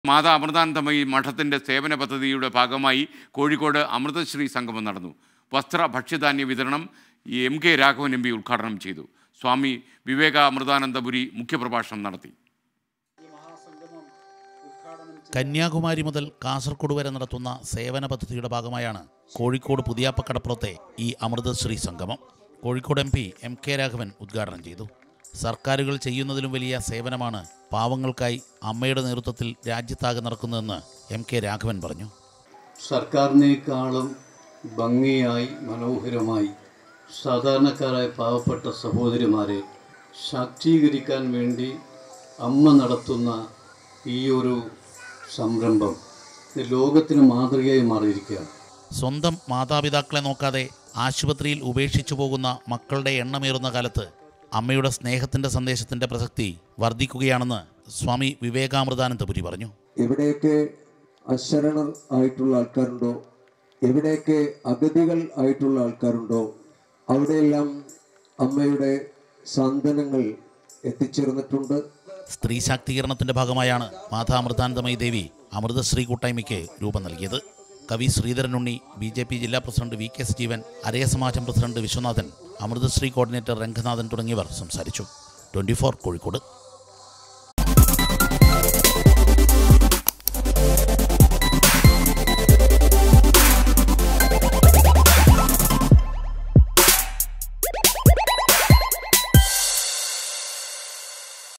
മാതാ അമൃതാനന്ദമയി മഠത്തിൻ്റെ സേവന പദ്ധതിയുടെ ഭാഗമായി കോഴിക്കോട് അമൃതശ്രീ സംഗമം നടന്നു വസ്ത്ര ഭക്ഷ്യധാന്യ വിതരണം ഈ M K Raghavan M P ഉദ്ഘാടനം ചെയ്തു സ്വാമി വിവേക അമൃതാനന്ദപുരി മുഖ്യപ്രഭാഷണം നടത്തി കന്യാകുമാരി മുതൽ കാസർഗോഡ് വരെ നടത്തുന്ന സേവന പദ്ധതിയുടെ ഭാഗമായാണ് കോഴിക്കോട് പുതിയാപ്പക്കടപ്പുറത്തെ ഈ അമൃതശ്രീ സംഗമം Kozhikode M P M K Raghavan ഉദ്ഘാടനം ചെയ്തു സർക്കാരുകൾ ചെയ്യുന്നതിലും വലിയ സേവനമാണ് പാവങ്ങൾക്കായി അമ്മയുടെ നേതൃത്വത്തിൽ രാജ്യത്താകെ നടക്കുന്നതെന്ന് എം കെ രാഘവൻ പറഞ്ഞു സർക്കാരിനേക്കാളും ഭംഗിയായി മനോഹരമായി സാധാരണക്കാരായ പാവപ്പെട്ട സഹോദരിമാരെ ശാക്തീകരിക്കാൻ വേണ്ടി അമ്മ നടത്തുന്ന ഈ ഒരു സംരംഭം ഇത് ലോകത്തിന് മാതൃകയായി മാറിയിരിക്കുകയാണ് സ്വന്തം മാതാപിതാക്കളെ നോക്കാതെ ആശുപത്രിയിൽ ഉപേക്ഷിച്ചു പോകുന്ന മക്കളുടെ എണ്ണമേറുന്ന കാലത്ത് അമ്മയുടെ സ്നേഹത്തിൻ്റെ സന്ദേശത്തിൻ്റെ പ്രസക്തി വർദ്ധിക്കുകയാണെന്ന് സ്വാമി വിവേകാമൃതാനന്ദപുരി പറഞ്ഞു എവിടെയൊക്കെ അശരണർ ആയിട്ടുള്ള ആൾക്കാരുണ്ടോ എവിടെയൊക്കെ അഗതികൾ ആയിട്ടുള്ള ആൾക്കാരുണ്ടോ അവിടെയെല്ലാം അമ്മയുടെ സാന്ത്വനങ്ങൾ എത്തിച്ചേർന്നിട്ടുണ്ട് സ്ത്രീ ശാക്തീകരണത്തിന്റെ ഭാഗമായാണ് മാതാമൃതാനന്ദമയി ദേവി അമൃതശ്രീ കൂട്ടായ്മയ്ക്ക് രൂപം നൽകിയത് കവി Sreedharan Unni B J P ജില്ലാ president V K Steven Araya Samajam president Viswanathan Amritashree coordinator Ranganathan തുടങ്ങിയവർ സംസാരിച്ചു ട്വന്റി കോഴിക്കോട്